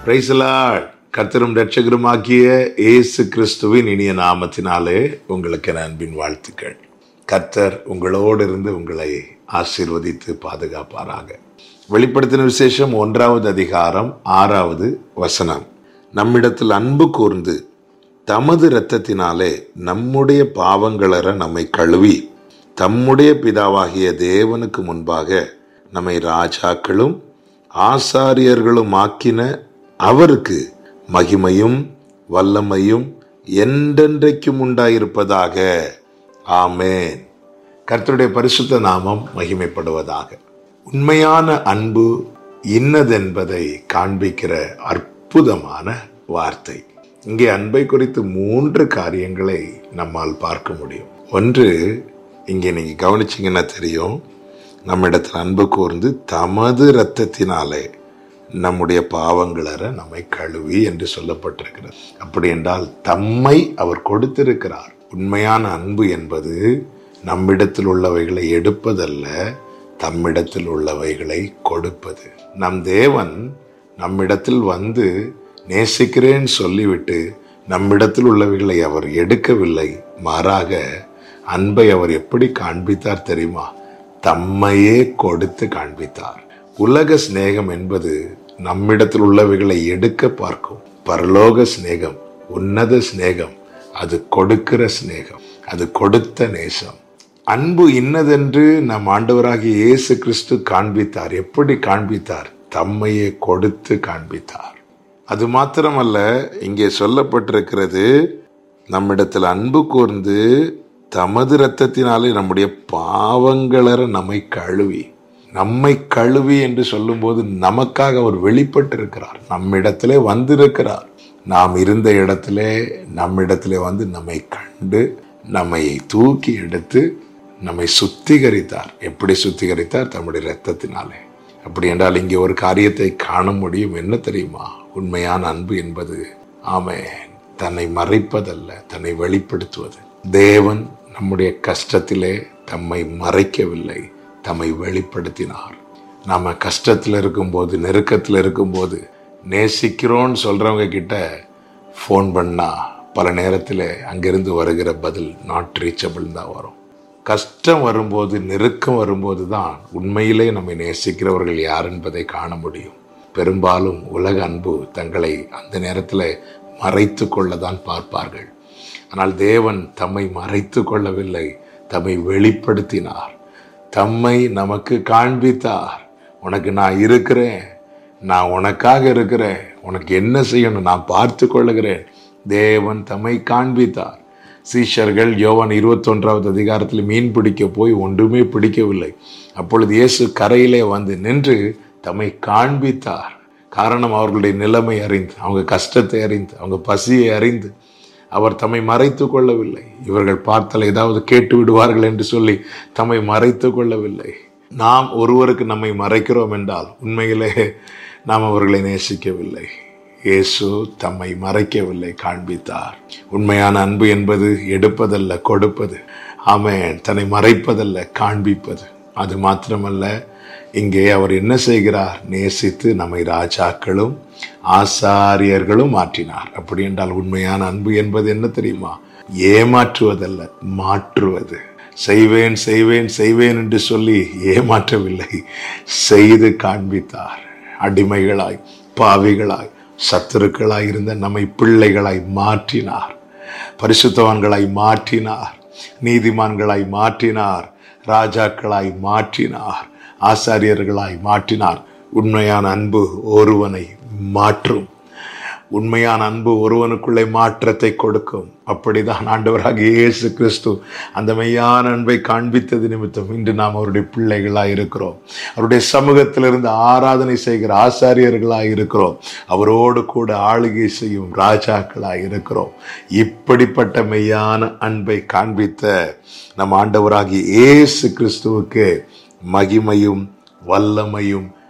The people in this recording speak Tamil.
பிரைசலால் கர்த்தரும் ரட்சகருமாக்கிய இயேசு கிறிஸ்துவின் இனிய நாமத்தினாலே உங்களுக்கு என் அன்பின் வாழ்த்துக்கள் கர்த்தர் உங்களோடு இருந்து உங்களை ஆசீர்வதித்து பாதுகாப்பாராக வெளிப்படுத்தின விசேஷம் ஒன்றாவது அதிகாரம் ஆறாவது வசனம் நம்மிடத்தில் அன்பு கூர்ந்து தமது இரத்தத்தினாலே நம்முடைய பாவங்களற நம்மை கழுவி தம்முடைய பிதாவாகிய தேவனுக்கு முன்பாக நம்மை ராஜாக்களும் ஆசாரியர்களும் ஆக்கின அவருக்கு மகிமையும் வல்லமையும் என்றென்றைக்கும் உண்டாயிருப்பதாக ஆமேன் கர்த்தருடைய பரிசுத்த நாமம் மகிமைப்படுவதாக உண்மையான அன்பு இன்னதென்பதை காண்பிக்கிற அற்புதமான வார்த்தை இங்கே அன்பை குறித்து மூன்று காரியங்களை நம்மால் பார்க்க முடியும் ஒன்று இங்கே நீங்க கவனிச்சீங்கன்னா தெரியும் நம்மிடத்தில் அன்பு கூர்ந்து தமது இரத்தத்தினாலே நம்முடைய பாவங்களற நம்மை கழுவி என்று சொல்லப்பட்டிருக்கிறது அப்படி என்றால் தம்மை அவர் கொடுத்திருக்கிறார் உண்மையான அன்பு என்பது நம்மிடத்தில் உள்ளவைகளை எடுப்பதல்ல தம்மிடத்தில் உள்ளவைகளை கொடுப்பது நம் தேவன் நம்மிடத்தில் வந்து நேசிக்கிறேன் சொல்லிவிட்டு நம்மிடத்தில் உள்ளவைகளை அவர் எடுக்கவில்லை மாறாக அன்பை அவர் எப்படி காண்பித்தார் தெரியுமா தம்மையே கொடுத்து காண்பித்தார் உலக சிநேகம் என்பது நம்மிடத்தில் உள்ளவைகளை எடுக்க பார்க்கும் பரலோக சிநேகம் உன்னத சிநேகம் அது கொடுக்கிற சிநேகம் அது கொடுத்த நேசம் அன்பு இன்னதென்று நம் ஆண்டவராகிய இயேசு கிறிஸ்து காண்பித்தார் எப்படி காண்பித்தார் தம்மையே கொடுத்து காண்பித்தார் அது மாத்திரமல்ல இங்கே சொல்லப்பட்டிருக்கிறது நம்மிடத்தில் அன்பு கூர்ந்து தமது இரத்தத்தினாலே நம்முடைய பாவங்களற நம்மை கழுவி நம்மை கழுவி என்று சொல்லும்போது நமக்காக அவர் வெளிப்பட்டிருக்கிறார் நம்மிடத்திலே வந்திருக்கிறார் நாம் இருந்த இடத்திலே நம்மிடத்திலே வந்து நம்மை கண்டு நம்மை தூக்கி எடுத்து நம்மை சுத்திகரித்தார் எப்படி சுத்திகரித்தார் தம்முடைய இரத்தத்தினாலே அப்படி என்றால் இங்கே ஒரு காரியத்தை காண முடியும் என்ன தெரியுமா உண்மையான அன்பு என்பது ஆமே தன்னை மறைப்பதல்ல தன்னை வெளிப்படுத்துவது தேவன் நம்முடைய கஷ்டத்திலே தம்மை மறைக்கவில்லை தம்மை வெளிப்படுத்தினார் நாம கஷ்டத்தில் இருக்கும்போது நெருக்கத்தில் இருக்கும்போது நேசிக்கிறோன்னு சொல்றவங்க கிட்ட ஃபோன் பண்ணா பல நேரத்தில் அங்கிருந்து வருகிற பதில் நாட் ரீச்சபிள் தான் வரும் கஷ்டம் வரும்போது நெருக்கம் வரும்போது தான் உண்மையிலே நம்மை நேசிக்கிறவர்கள் யார் என்பதை காண முடியும் பெரும்பாலும் உலக அன்பு தங்களை அந்த நேரத்தில் மறைத்து கொள்ளதான் பார்ப்பார்கள் ஆனால் தேவன் தம்மை மறைத்து கொள்ளவில்லை தம்மை வெளிப்படுத்தினார் தம்மை நமக்கு காண்பித்தார் உனக்கு நான் இருக்கிறேன் நான் உனக்காக இருக்கிறேன் உனக்கு என்ன செய்யணும் நான் பார்த்து கொள்ளுகிறேன் தேவன் தம்மை காண்பித்தார் சீஷர்கள் யோவான் இருபத்தொன்றாவது அதிகாரத்தில் மீன் பிடிக்க போய் ஒன்றுமே பிடிக்கவில்லை அப்பொழுது இயேசு கரையிலே வந்து நின்று தம்மை காண்பித்தார் காரணம் அவர்களுடைய நிலைமை அறிந்து அவங்க கஷ்டத்தை அறிந்து அவங்க பசியை அறிந்து அவர் தம்மை மறைத்து கொள்ளவில்லை இவர்கள் பார்த்தால் ஏதாவது கேட்டு விடுவார்கள் என்று சொல்லி தம்மை மறைத்து கொள்ளவில்லை நாம் ஒருவருக்கு நம்மை மறைக்கிறோம் என்றால் உண்மையிலே நாம் அவர்களை நேசிக்கவில்லை இயேசு தம்மை மறைக்கவில்லை காண்பித்தார் உண்மையான அன்பு என்பது எடுப்பதல்ல கொடுப்பது ஆமேன் தன்னை மறைப்பதல்ல காண்பிப்பது அது மாத்திரமல்ல இங்கே அவர் என்ன செய்கிறார் நேசித்து நம்மை ராஜாக்களும் ஆசாரியர்களும் மாற்றினார் அப்படி என்றால் உண்மையான அன்பு என்பது என்ன தெரியுமா ஏமாற்றுவதல்ல மாற்றுவது செய்வேன் செய்வேன் செய்வேன் என்று சொல்லி ஏமாற்றவில்லை செய்து காண்பித்தார் அடிமைகளாய் பாவிகளாய் சத்துருக்களாய் இருந்த நம்மை பிள்ளைகளாய் மாற்றினார் பரிசுத்தவான்களாய் மாற்றினார் நீதிமான்களாய் மாற்றினார் ராஜாக்களாய் மாற்றினார் ஆசாரியர்களாய் மாற்றினார் உண்மையான அன்பு ஒருவனை மாற்றும் உண்மையான அன்பு ஒருவனுக்குள்ளே மாற்றத்தை கொடுக்கும் அப்படிதான் ஆண்டவராக இயேசு கிறிஸ்து அந்த மெய்யான அன்பை காண்பித்தது நிமித்தம் இன்று நாம் அவருடைய பிள்ளைகளாக இருக்கிறோம் அவருடைய சமூகத்திலிருந்து ஆராதனை செய்கிற ஆசாரியர்களாக இருக்கிறோம் அவரோடு கூட ஆளுகை செய்யும் ராஜாக்களாக இருக்கிறோம் இப்படிப்பட்ட மெய்யான அன்பை காண்பித்த நம் ஆண்டவராகிய இயேசு கிறிஸ்துவுக்கு மகிமையும் வல்லமையும்